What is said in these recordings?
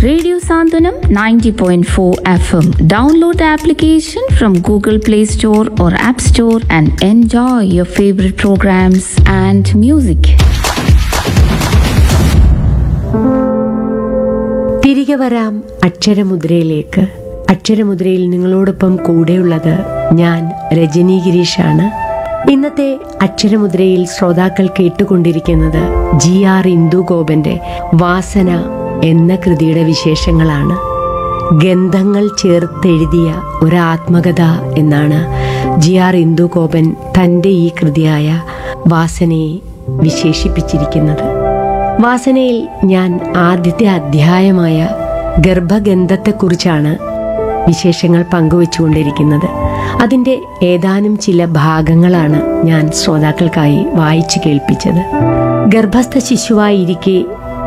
Radio Sandhanam 90.4 FM. Download the application from Google Play Store or App Store and enjoy your favorite programs and music. തിരികെ വരാം അക്ഷരമുദ്രയിലേക്ക് അക്ഷരമുദ്രയിൽ നിങ്ങളോടൊപ്പം കൂടെയുള്ളത് ഞാൻ രജനി ഗിരീഷാണ് ഇന്നത്തെ അക്ഷരമുദ്രയിൽ ശ്രോതാക്കൾ കേട്ടുകൊണ്ടിരിക്കുന്നത് ജി ആർ ഇന്ദു ഗോപന്റെ വാസന എന്ന കൃതിയുടെ വിശേഷങ്ങളാണ് ഗന്ധങ്ങൾ ചേർത്തെഴുതിയ ഒരു ആത്മകഥ എന്നാണ് ജി ആർ ഇന്ദു ഗോപൻ തൻ്റെ ഈ കൃതിയായ വാസനയെ വിശേഷിപ്പിച്ചിരിക്കുന്നത് വാസനയിൽ ഞാൻ ആദ്യത്തെ അധ്യായമായ ഗർഭഗന്ധത്തെക്കുറിച്ചാണ് വിശേഷങ്ങൾ പങ്കുവച്ചുകൊണ്ടിരിക്കുന്നത് അതിൻ്റെ ഏതാനും ചില ഭാഗങ്ങളാണ് ഞാൻ ശ്രോതാക്കൾക്കായി വായിച്ചു കേൾപ്പിച്ചത് ഗർഭസ്ഥ ശിശുവായിരിക്കെ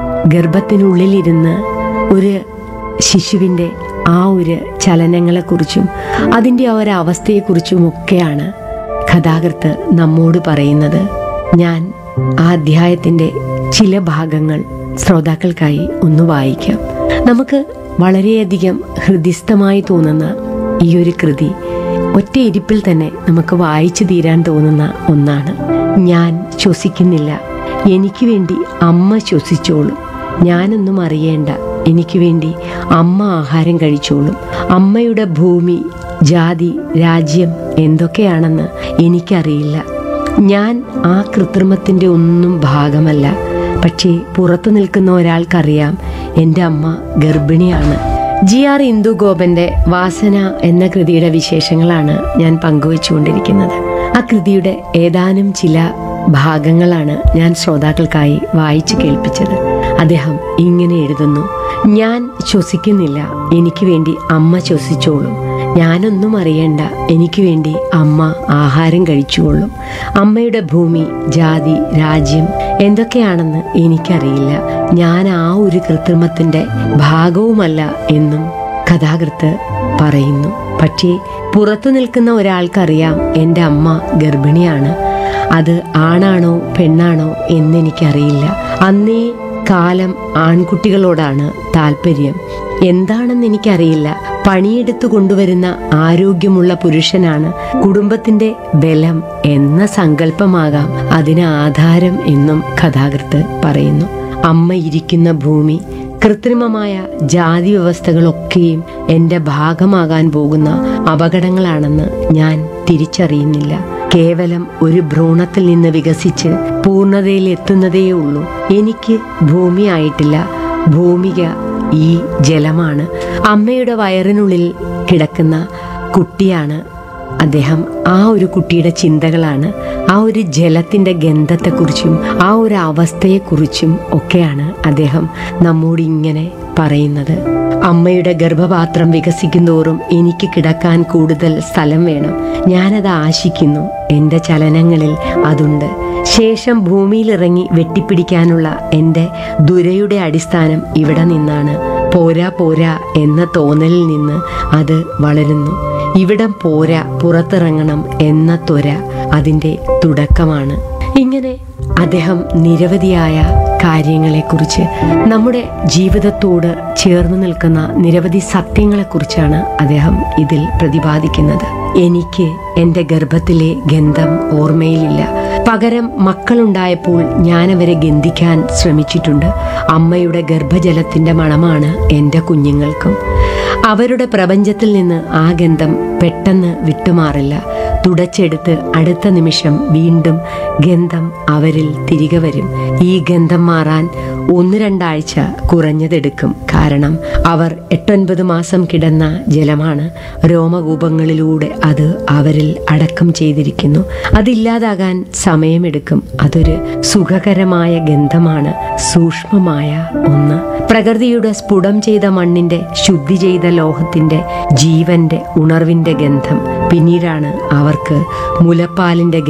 ഗർഭത്തിനുള്ളിലിരുന്ന് ഒരു ശിശുവിൻ്റെ ആ ഒരു ചലനങ്ങളെക്കുറിച്ചും അതിൻ്റെ ആ ഒരു അവസ്ഥയെക്കുറിച്ചും ഒക്കെയാണ് കഥാകൃത്ത് നമ്മോട് പറയുന്നത് ഞാൻ ആ അധ്യായത്തിൻ്റെ ചില ഭാഗങ്ങൾ ശ്രോതാക്കൾക്കായി ഒന്ന് വായിക്കാം നമുക്ക് വളരെയധികം ഹൃദിസ്ഥമായി തോന്നുന്ന ഈ ഒരു കൃതി ഒറ്റ ഇരിപ്പിൽ തന്നെ നമുക്ക് വായിച്ചു തീരാൻ തോന്നുന്ന ഒന്നാണ് ഞാൻ ശ്വസിക്കുന്നില്ല എനിക്ക് വേണ്ടി അമ്മ ശ്വസിച്ചോളും ഞാനൊന്നും അറിയേണ്ട എനിക്ക് വേണ്ടി അമ്മ ആഹാരം കഴിച്ചോളും അമ്മയുടെ ഭൂമി ജാതി രാജ്യം എന്തൊക്കെയാണെന്ന് എനിക്കറിയില്ല ഞാൻ ആ കൃത്രിമത്തിൻ്റെ ഒന്നും ഭാഗമല്ല പക്ഷേ പുറത്തു നിൽക്കുന്ന ഒരാൾക്കറിയാം എൻ്റെ അമ്മ ഗർഭിണിയാണ് ജി ആർ ഇന്ദു ഗോപന്റെ വാസന എന്ന കൃതിയുടെ വിശേഷങ്ങളാണ് ഞാൻ പങ്കുവച്ചുകൊണ്ടിരിക്കുന്നത് ആ കൃതിയുടെ ഏതാനും ചില ഭാഗങ്ങളാണ് ഞാൻ ശ്രോതാക്കൾക്കായി വായിച്ചു കേൾപ്പിച്ചത് അദ്ദേഹം ഇങ്ങനെ എഴുതുന്നു ഞാൻ ശ്വസിക്കുന്നില്ല എനിക്ക് വേണ്ടി അമ്മ ശ്വസിച്ചോളും ഞാനൊന്നും അറിയണ്ട എനിക്ക് വേണ്ടി അമ്മ ആഹാരം കഴിച്ചുകൊള്ളും അമ്മയുടെ ഭൂമി ജാതി രാജ്യം എന്തൊക്കെയാണെന്ന് എനിക്കറിയില്ല ഞാൻ ആ ഒരു കൃത്രിമത്തിന്റെ ഭാഗവുമല്ല എന്നും കഥാകൃത്ത് പറയുന്നു പക്ഷേ പുറത്തു നിൽക്കുന്ന ഒരാൾക്കറിയാം എൻ്റെ അമ്മ ഗർഭിണിയാണ് അത് ആണാണോ പെണ്ണാണോ എന്നെനിക്കറിയില്ല അന്നേ കാലം ആൺകുട്ടികളോടാണ് താല്പര്യം എന്താണെന്ന് എനിക്കറിയില്ല പണിയെടുത്തു കൊണ്ടുവരുന്ന ആരോഗ്യമുള്ള പുരുഷനാണ് കുടുംബത്തിന്റെ ബലം എന്ന സങ്കല്പമാകാം അതിന് ആധാരം എന്നും കഥാകൃത്ത് പറയുന്നു അമ്മ ഇരിക്കുന്ന ഭൂമി കൃത്രിമമായ ജാതി വ്യവസ്ഥകളൊക്കെയും എൻ്റെ ഭാഗമാകാൻ പോകുന്ന അപകടങ്ങളാണെന്ന് ഞാൻ തിരിച്ചറിയുന്നില്ല കേവലം ഒരു ഭ്രൂണത്തിൽ നിന്ന് വികസിച്ച് പൂർണ്ണതയിൽ എത്തുന്നതേ ഉള്ളൂ എനിക്ക് ഭൂമിയായിട്ടില്ല ഭൂമിക ഈ ജലമാണ് അമ്മയുടെ വയറിനുള്ളിൽ കിടക്കുന്ന കുട്ടിയാണ് അദ്ദേഹം ആ ഒരു കുട്ടിയുടെ ചിന്തകളാണ് ആ ഒരു ജലത്തിന്റെ ഗന്ധത്തെക്കുറിച്ചും ആ ഒരു അവസ്ഥയെക്കുറിച്ചും ഒക്കെയാണ് അദ്ദേഹം നമ്മോട് ഇങ്ങനെ പറയുന്നത് അമ്മയുടെ ഗർഭപാത്രം വികസിക്കുന്തോറും എനിക്ക് കിടക്കാൻ കൂടുതൽ സ്ഥലം വേണം ഞാനത് ആശിക്കുന്നു എൻ്റെ ചലനങ്ങളിൽ അതുണ്ട് ശേഷം ഭൂമിയിലിറങ്ങി വെട്ടിപ്പിടിക്കാനുള്ള എൻ്റെ ദുരയുടെ അടിസ്ഥാനം ഇവിടെ നിന്നാണ് പോരാ പോരാ എന്ന തോന്നലിൽ നിന്ന് അത് വളരുന്നു ഇവിടം പോരാ പുറത്തിറങ്ങണം എന്ന ത്വര അതിൻ്റെ തുടക്കമാണ് ഇങ്ങനെ അദ്ദേഹം നിരവധിയായ കാര്യങ്ങളെക്കുറിച്ച് നമ്മുടെ ജീവിതത്തോട് ചേർന്ന് നിൽക്കുന്ന നിരവധി സത്യങ്ങളെക്കുറിച്ചാണ് അദ്ദേഹം ഇതിൽ പ്രതിപാദിക്കുന്നത് എനിക്ക് എൻ്റെ ഗർഭത്തിലെ ഗന്ധം ഓർമ്മയിലില്ല പകരം മക്കളുണ്ടായപ്പോൾ ഞാനവരെ ഗന്ധിക്കാൻ ശ്രമിച്ചിട്ടുണ്ട് അമ്മയുടെ ഗർഭജലത്തിന്റെ മണമാണ് എൻ്റെ കുഞ്ഞുങ്ങൾക്കും അവരുടെ പ്രപഞ്ചത്തിൽ നിന്ന് ആ ഗന്ധം പെട്ടെന്ന് വിട്ടുമാറില്ല തുടച്ചെടുത്ത് അടുത്ത നിമിഷം വീണ്ടും ഗന്ധം അവരിൽ തിരികെ വരും ഈ ഗന്ധം മാറാൻ ഒന്ന് രണ്ടാഴ്ച കുറഞ്ഞതെടുക്കും കാരണം അവർ എട്ടൊൻപത് മാസം കിടന്ന ജലമാണ് രോമകൂപങ്ങളിലൂടെ അത് അവരിൽ അടക്കം ചെയ്തിരിക്കുന്നു അതില്ലാതാകാൻ സമയമെടുക്കും അതൊരു സുഖകരമായ ഗന്ധമാണ് സൂക്ഷ്മമായ ഒന്ന് പ്രകൃതിയുടെ സ്ഫുടം ചെയ്ത മണ്ണിന്റെ ശുദ്ധി ചെയ്ത ലോഹത്തിന്റെ ജീവന്റെ ഉണർവിന്റെ ഗന്ധം പിന്നീടാണ് അവർക്ക് മുലപ്പാലിന്റെ